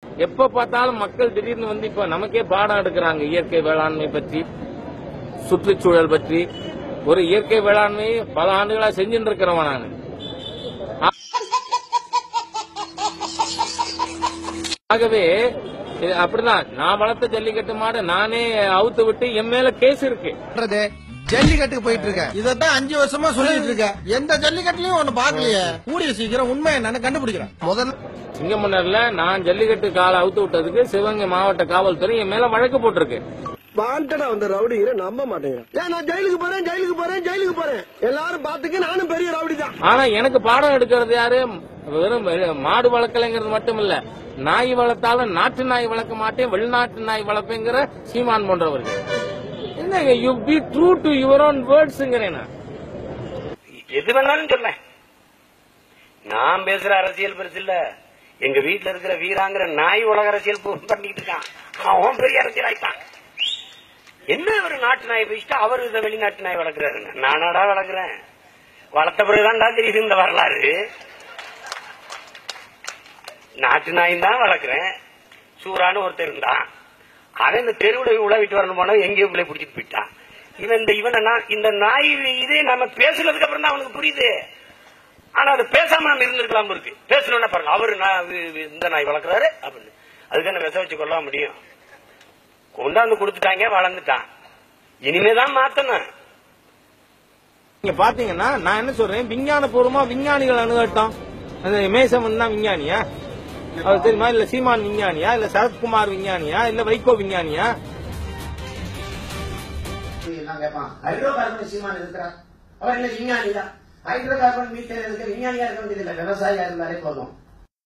எப்ப பார்த்தாலும் மக்கள் திடீர்னு வந்து இப்ப நமக்கே பாடம் எடுக்கிறாங்க இயற்கை வேளாண்மை பற்றி சுற்றுச்சூழல் பற்றி ஒரு இயற்கை வேளாண்மை பல ஆண்டுகளா செஞ்சுட்டு இருக்கிறவன் நான் ஆகவே இது அப்படிதான் நான் வளர்த்த ஜல்லிக்கட்டு மாடு நானே அவுத்து விட்டு என் மேல கேஸ் இருக்கு பண்றது ஜல்லிக்கட்டுக்கு போயிட்டு இருக்க இதத்தான் அஞ்சு வருஷமா சொல்லிட்டு இருக்க எந்த ஜல்லிக்கட்டுலயும் ஒண்ணு பாக்கலையே கூடிய சீக்கிரம் உண்மை என்னன்னு கண்டுபிடிக்கிறேன் முதல்ல சிங்கமுன்னர்ல நான் ஜல்லிக்கட்டு காலை அவுத்து விட்டதுக்கு சிவகங்கை மாவட்ட காவல்துறை என் மேல வழக்கு போட்டிருக்கு வாண்டடா வந்த ரவுடிங்கிற நம்ப மாட்டேங்கிறேன் ஏன் நான் ஜெயிலுக்கு போறேன் ஜெயிலுக்கு போறேன் ஜெயிலுக்கு போறேன் எல்லாரும் பாத்துக்க நானும் பெரிய ரவுடி தான் ஆனா எனக்கு பாடம் எடுக்கிறது யாரு வெறும் வெறும் மாடு வளர்க்கலைங்கிறது மட்டும் இல்ல நாய் வளர்த்தாலும் நாட்டு நாய் வளர்க்க மாட்டேன் வெளிநாட்டு நாய் வளர்ப்பேங்கிற சீமான் போன்றவர்கள் என்னங்க you be true to your own வேர்ட்ஸ்ங்கிறேன் நான் எது வேணாலும் சொல்ல நான் பேசுற அரசியல் பெருசு இல்ல எங்க வீட்டுல இருக்கிற வீராங்கிற நாய் உலக அரசியல் பு- பண்ணிட்டு இருக்கான் அவன் பெரிய அரசியல் ஆயிட்டான் என்ன ஒரு நாட்டு நாய் பேசிட்டு அவர் இதை வெளிநாட்டு நாய் வளர்க்குறாருங்க நானாடா வளர்க்குறேன் வளர்த்த பிறகுதான்டா தெரியுது இந்த வரலாறு நாட்டு நாய் தான் வளர்க்குறேன் சூறான்னு ஒருத்தர் இருந்தான் அவன் இந்த தெருவுல உழவிட்டு வரணும் போனா எங்கேயோ பிள்ளை பிடிச்சிட்டு போயிட்டான் இவன் இந்த இவனை நான் இந்த நாய் இதே நம்ம பேசுனதுக்கு அப்புறம் தான் அவனுக்கு புரியுது ஆனா அது பேசாம நம்ம இருந்திருக்கலாம் இருக்கு பேசணும்னா பாருங்க அவரு நான் வி- வி- இந்த நாய் வளர்க்குறாரு அப்படின்னு அதுக்கு என்ன விச வச்சு கொள்ள முடியும் கொண்டாந்து கொடுத்துட்டாங்க வளர்ந்துட்டான் இனிமேதான் மாத்தணும் நீங்க பாத்தீங்கன்னா நான் என்ன சொல்றேன் விஞ்ஞான பூர்வமா விஞ்ஞானிகள் அணுகட்டும் அந்த மேசமன் தான் விஞ்ஞானியா அது தெரியுமா இல்ல சீமான் விஞ்ஞானியா இல்ல சரத்குமார் விஞ்ஞானியா இல்ல வைகோ விஞ்ஞானியா எல்லாம் கேட்பான் ஹைட்ரோ கார்பன் சீமான் இருக்கிறார் அவர் என்ன விஞ்ஞானி தான் ஹைட்ரோ கார்பன் மீத்தேன் இருக்க விஞ்ஞானியா இருக்க வேண்டியதில்லை விவசாயியா இருந்தாலே போதும்